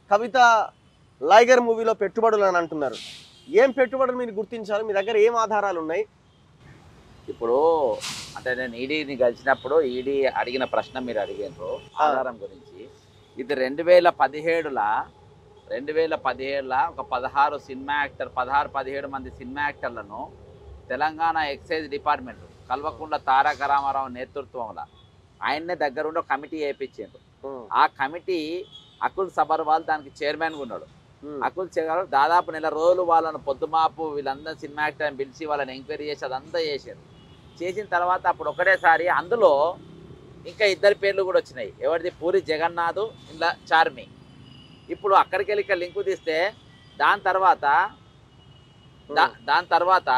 కవిత లైగర్ మూవీలో పెట్టుబడులు అని అంటున్నారు ఏం పెట్టుబడులు మీరు గుర్తించారు మీ దగ్గర ఏం ఆధారాలు ఉన్నాయి ఇప్పుడు అంటే నేను ఈడీని కలిసినప్పుడు ఈడీ అడిగిన ప్రశ్న మీరు అడిగారు ఆధారం గురించి ఇది రెండు వేల పదిహేడులా రెండు వేల పదిహేడులా ఒక పదహారు సినిమా యాక్టర్ పదహారు పదిహేడు మంది సినిమా యాక్టర్లను తెలంగాణ ఎక్సైజ్ డిపార్ట్మెంట్ కల్వకుంట్ల తారక రామారావు నేతృత్వంలో ఆయన్నే దగ్గరుండి ఒక కమిటీ వేయించారు ఉమ్, ఆ కమిటీ అకుల్ సబర్వాల్ దానికి చైర్మన్గా ఉన్నాడు ఉమ్, అకుల్ గారు దాదాపు నెల రోజులు వాళ్ళను పొద్దుమాపు వీళ్ళందరూ సినిమా యాక్టర్ పిలిచి వాళ్ళని ఎంక్వైరీ చేసి అదంతా చేశారు చేసిన తర్వాత అప్పుడు ఒకటేసారి అందులో ఇంకా ఇద్దరి పేర్లు కూడా వచ్చినాయి ఎవరిది పూరి జగన్నాథ్ ఇలా చార్మి ఇప్పుడు అక్కడికి వెళ్ళి ఇక్కడ లింకు తీస్తే దాని తర్వాత దా- దాని తర్వాత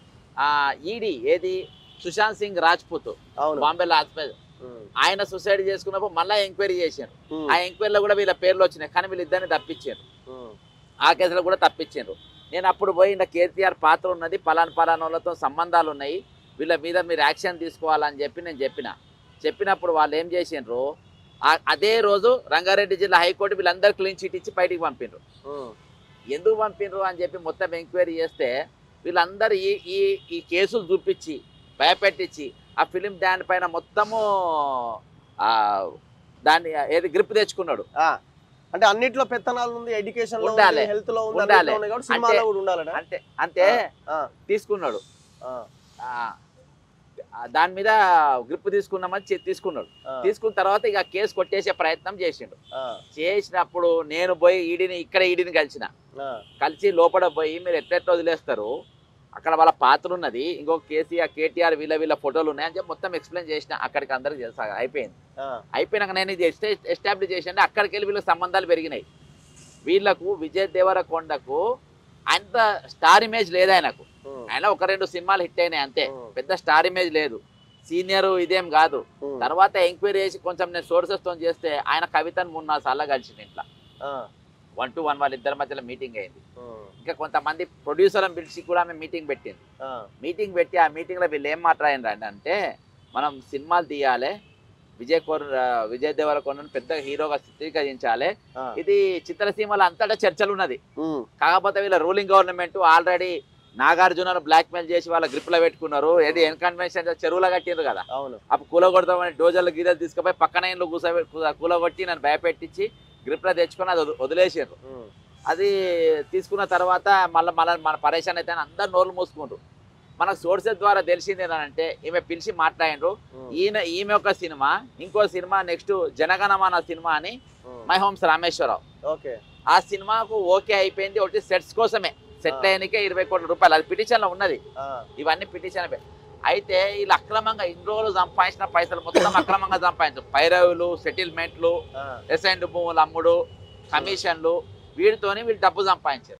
ఈడీ ఏది సుశాంత్ సింగ్ రాజ్పూత్ అవును బాంబేలో హాస్పిటల్ ఉమ్, ఆయన సూసైడ్ చేసుకున్నప్పుడు మళ్ళీ ఎంక్వైరీ చేశారు ఉమ్, ఆ ఎంక్వైరీలో కూడా వీళ్ళ పేర్లు వచ్చినాయి కానీ వీళ్ళిద్దరిని తప్పించారు ఉమ్, ఆ కేసులో కూడా తప్పించారు నేను అప్పుడు పోయి ఇలా కేసీఆర్ పాత్ర ఉన్నది పలాన్ పలాన్ వాళ్ళతో సంబంధాలు ఉన్నాయి వీళ్ళ మీద మీరు యాక్షన్ తీసుకోవాలని చెప్పి నేను చెప్పిన చెప్పినప్పుడు వాళ్ళు ఏం చేసిండ్రు ఆ- అదే రోజు రంగారెడ్డి జిల్లా హైకోర్టు వీళ్ళందరూ క్లీన్ చీట్ ఇచ్చి బయటికి పంపిండ్రు ఉమ్, ఎందుకు పంపిండ్రు అని చెప్పి మొత్తం ఎంక్వైరీ చేస్తే వీళ్ళందరూ ఈ ఈ ఈ కేసులు చూపించి భయపెట్టించి ఆ ఫిలిం దాని పైన మొత్తము ఆ, దాన్ని ఏది గ్రిప్ తెచ్చుకున్నాడు ఆ, అంటే అన్నిట్లో పెత్తనాలు ఉంది ఎడ్యుకేషన్ లో ఉండాలి. హెల్త్ లో ఉంది ఉండాలి. అన్నిట్లో ఉంది కాబట్టి సినిమాలో కూడా ఉండాలట అంటే అంటే ఆ, తీసుకున్నాడు ఆ, ఆ, ఆ, దాని మీద గ్రిప్ తీసుకున్నామని చె- తీసుకున్నాడు ఆ, తీసుకున్న తర్వాత ఇక కేసు కొట్టేసే ప్రయత్నం చేసిండు ఆ, చేసినప్పుడు నేను పోయి ఈడీని ఇక్కడ ఈడీని కలిసిన ఆ, కలిసి లోపల పోయి మీరు ఎట్లెట్లా వదిలేస్తారు అక్కడ వాళ్ళ పాత్ర ఉన్నది ఇంకొక కేసీఆర్ కేటీఆర్ వీళ్ళ వీళ్ళ ఫోటోలు ఉన్నాయని చెప్పి మొత్తం ఎక్స్ప్లెయిన్ చేసిన అక్కడికి అందరికి తెలుసా అయిపోయింది ఆ, అయిపోయినాక నేను ఇది ఎస్టే- ఎస్టాబ్లిష్ చేసిన అక్కడికి వెళ్ళి వీళ్ళకి సంబంధాలు పెరిగినాయి వీళ్ళకు విజయ్ దేవరకొండకు అంత స్టార్ ఇమేజ్ లేదు ఆయనకు ఉమ్, ఆయన ఒక రెండు సినిమాలు హిట్ అయినాయి అంతే ఉమ్, పెద్ద స్టార్ ఇమేజ్ లేదు సీనియర్ ఇదేం కాదు ఉమ్, తర్వాత ఎంక్వైరీ చేసి కొంచెం నేను సోర్సెస్ తో చేస్తే ఆయన కవితను మూడు నాలుగు సార్లు కలిసింది ఇంట్లో ఆ, వన్ టు వన్ వాళ్ళ ఇద్దరి మధ్యలో మీటింగ్ అయింది ఉమ్, ఇంకా కొంతమంది ప్రొడ్యూసర్లను పిలిచి కూడా ఆమె మీటింగ్ పెట్టింది ఆ, మీటింగ్ పెట్టి ఆ మీటింగ్లో వీళ్ళు ఏం మాట్లాడినారు అంటే మనం సినిమాలు తీయాలి విజయ్ కోర్ విజయ్ దేవరకొండను పెద్ద హీరోగా చిత్రీకరించాలి ఆ, ఇది చిత్రసీమలో అంతటా చర్చలు ఉన్నది ఉమ్, కాకపోతే వీళ్ళ రూలింగ్ గవర్నమెంట్ ఆల్రెడీ నాగార్జునను బ్లాక్మెయిల్ చేసి వాళ్ళ గ్రిప్ లో పెట్టుకున్నారు ఏది ఎన్కన్వెన్షన్ చెరువులో కట్టిండ్రు కదా అవును అప్పుడు కూలగొడతామని డోజర్లు గీజలు తీసుకుపోయి పక్కన ఇంట్లో కూసబె కూలగొట్టి నన్ను భయపెట్టించి గ్రిప్ లో తెచ్చుకొని అది వద- వదిలేసారు ఉమ్, అది తీసుకున్న తర్వాత మళ్ళీ మళ్ళీ మన పరేషాన్ అయితే అందరు నోళ్ళు మూసుకుండ్రు మనకు సోర్సెస్ ద్వారా తెలిసింది ఏంటంటే ఈమె పిలిచి మాట్లాడిండ్రు ఉమ్, ఈయన ఈమె ఒక సినిమా ఇంకో సినిమా నెక్స్ట్ జనగణమన సినిమా అని ఉమ్, మై హోమ్స్ రామేశ్వరరావు ఓకే ఆ సినిమాకు ఓకే అయిపోయింది ఒకటి సెట్స్ కోసమే సెట్ ఆ. అయ్యానికే ఇరవై కోట్ల రూపాయలు అది పిటిషన్ లో ఉన్నది ఆ, ఇవన్నీ పిటిషన్ అయితే వీళ్ళు అక్రమంగా ఇన్ని రోజులు సంపాదించిన పైసలు మొత్తం అక్రమంగా సంపాదించు పైరవులు సెటిల్మెంట్లు ఆ, ఎసెండ్ భూములు అమ్ముడు కమిషన్లు వీటితోని వీళ్ళు డబ్బు సంపాదించారు